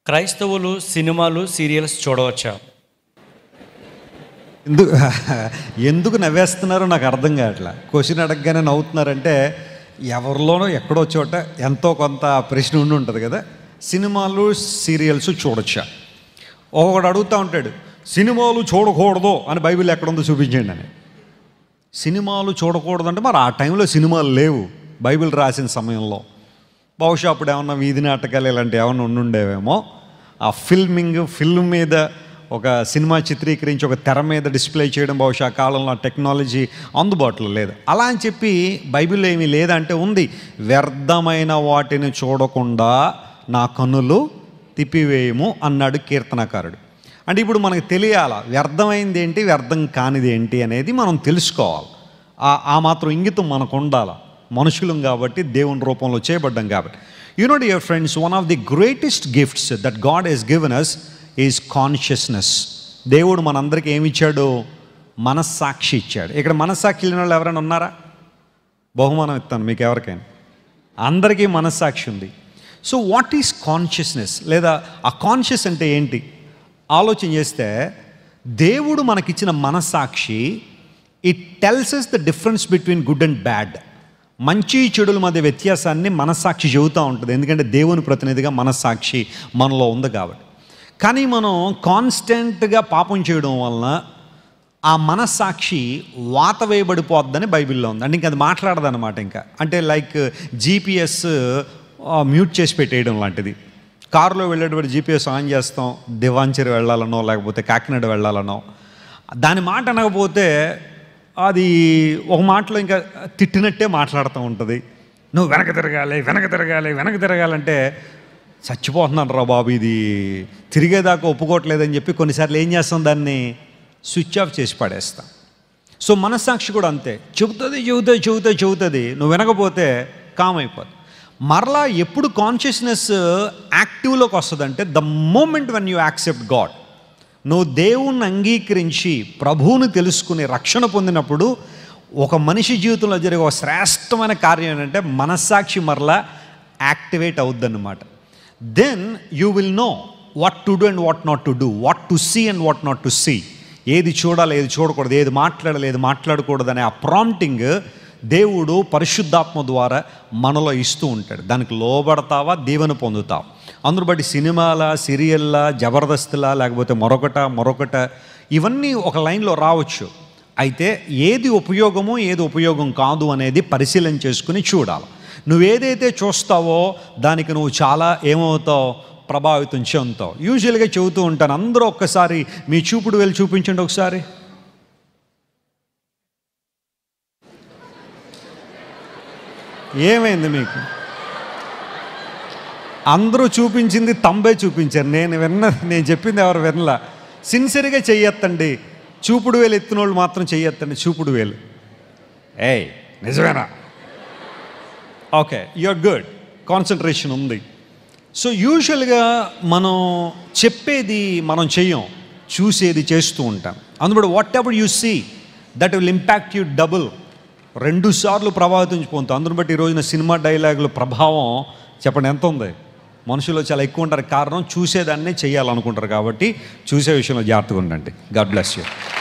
క్రైస్తవులు సినిమాలు సీరియల్స్ చూడవచ్చా ఎందుకు ఎందుకు నవ్వేస్తున్నారో నాకు అర్థం కావట్లే క్వశ్చన్ అడగగానే నవ్వుతున్నారంటే ఎవరిలోనో ఎక్కడో చోట ఎంతో కొంత ప్రశ్న ఉండి ఉంటుంది కదా సినిమాలు సీరియల్స్ చూడొచ్చా ఒకడు అడుగుతూ ఉంటాడు సినిమాలు చూడకూడదు అని బైబిల్ ఎక్కడుందో చూపించండి అని సినిమాలు చూడకూడదు అంటే మరి ఆ టైంలో సినిమాలు లేవు బైబిల్ రాసిన సమయంలో బహుశా అప్పుడు ఏమన్నా వీధి నాటకాలు ఇలాంటి ఏమన్నా ఉండుండేవేమో ఆ ఫిల్మింగ్ ఫిల్మ్ మీద ఒక సినిమా చిత్రీకరించి ఒక తెర మీద డిస్ప్లే చేయడం బహుశా ఆ కాలంలో ఆ టెక్నాలజీ అందుబాటులో లేదు అలా అని చెప్పి బైబిల్లో ఏమీ లేదంటే ఉంది వ్యర్థమైన వాటిని చూడకుండా నా కన్నులు తిప్పివేయము అన్నాడు కీర్తనకారుడు అంటే ఇప్పుడు మనకు తెలియాల వ్యర్థమైంది ఏంటి వ్యర్థం కానిది ఏంటి అనేది మనం తెలుసుకోవాలి ఆ- ఆ మాత్రం ఇంగితం మనకు ఉండాలి మనుషులం కాబట్టి దేవుని రూపంలో చేయబడ్డాం కాబట్టి you know dear friends one of the greatest gifts that God has given us is consciousness దేవుడు మనందరికీ ఏమి ఇచ్చాడు మనస్సాక్షి ఇచ్చాడు ఇక్కడ మనస్సాక్షి లేని వాళ్ళు ఎవరైనా ఉన్నారా బహుమానం ఇస్తాను మీకు ఎవరికైనా అందరికీ మనస్సాక్షి ఉంది సో వాట్ ఈస్ కాన్షియస్నెస్ లేదా ఆ కాన్షియస్ అంటే ఏంటి ఆలోచన చేస్తే దేవుడు మనకిచ్చిన మనస్సాక్షి it tells us the difference between good and bad మంచి చెడుల మధ్య వ్యత్యాసాన్ని మనస్సాక్షి చెబుతూ ఉంటుంది ఎందుకంటే దేవుని ప్రతినిధిగా మనస్సాక్షి మనలో ఉంది కాబట్టి కానీ మనం కాన్స్టెంట్గా పాపం చేయడం వలన ఆ మనస్సాక్షి వాత వేయబడిపోద్దని బైబిల్లో ఉంది అంటే ఇంకా అది మాట్లాడదన్నమాట ఇంకా అంటే లైక్ జీపీఎస్ మ్యూట్ చేసి పెట్టేయడం లాంటిది కారులో వెళ్ళేటప్పుడు జీపీఎస్ ఆన్ చేస్తాం దివాంచరి వెళ్ళాలనో లేకపోతే కాకినాడ వెళ్ళాలనో దాని మాట అనకపోతే అది ఒక మాటలో ఇంకా తిట్టినట్టే మాట్లాడుతూ ఉంటుంది నువ్వు వెనక తిరగాలి వెనక తిరగాలి వెనక తిరగాలంటే చచ్చిపోతున్నాను రా బాబు ఇది తిరిగేదాకా ఒప్పుకోవట్లేదని చెప్పి కొన్నిసార్లు ఏం చేస్తాం దాన్ని స్విచ్ ఆఫ్ చేసి పడేస్తాం సో మనస్సాక్షి కూడా అంతే చెబుతుంది చెబుతుంది చెబుతుంది చెబుతుంది నువ్వు వినకపోతే కామ్ అయిపోతుంది మరలా ఎప్పుడు కాన్షియస్నెస్ యాక్టివ్లోకి వస్తుందంటే the moment when you accept God నువ్వు దేవుణ్ణి అంగీకరించి ప్రభువుని తెలుసుకుని రక్షణ పొందినప్పుడు ఒక మనిషి జీవితంలో జరిగే ఒక శ్రేష్టమైన కార్యం ఏంటంటే మనస్సాక్షి మరలా యాక్టివేట్ అవుద్దన్నమాట then you will know what to do and what not to do what to see and what not to see ఏది చూడాలి ఏది చూడకూడదు ఏది మాట్లాడాలి ఏది మాట్లాడకూడదు అనే ఆ ప్రాంప్టింగ్ దేవుడు పరిశుద్ధాత్మ ద్వారా మనలో ఇస్తూ ఉంటాడు దానికి లోబడతావా దీవెన పొందుతావు అందును బట్టి సినిమాల సీరియల్లా జబర్దస్త్లా లేకపోతే మరొకట మరొకట ఇవన్నీ ఒక లైన్లో రావచ్చు అయితే ఏది ఉపయోగమో ఏది ఉపయోగం కాదు అనేది పరిశీలన చేసుకుని చూడాలి నువ్వు ఏదైతే చూస్తావో దానికి నువ్వు చాలా ఏమవుతావు ప్రభావితం చెందుతావు యూజువల్గా చెబుతూ ఉంటాను అందరూ ఒక్కసారి మీ చూపుడు వెళ్ళి చూపించండి ఒకసారి ఏమైంది మీకు అందరూ చూపించింది తంబే చూపించారు నేను విన్న నేను చెప్పింది ఎవరు వినలా సిన్సియర్గా చెయ్యొత్తండి చూపుడు వేలు ఎత్తిన వాళ్ళు మాత్రం చెయ్యొత్తండి చూపుడు వేలు ఏయ్ నిజమేనా ఓకే యూఆర్ గుడ్ కాన్సన్ట్రేషన్ ఉంది సో యూజువల్గా మనం చెప్పేది మనం చెయ్యం చూసేది చేస్తూ ఉంటాం అందుబడి whatever you see that will impact you double రెండు సార్లు ప్రభావితం పొందుతాం అందుని బట్టి ఈ రోజున సినిమా డైలాగుల ప్రభావం చెప్పండి ఎంత ఉంది మనుషులు చాలా ఎక్కువ ఉంటారు కారణం చూసేదాన్నే చేయాలనుకుంటారు కాబట్టి చూసే విషయంలో జాగ్రత్తగా ఉండండి గాడ్ బ్లెస్ యూ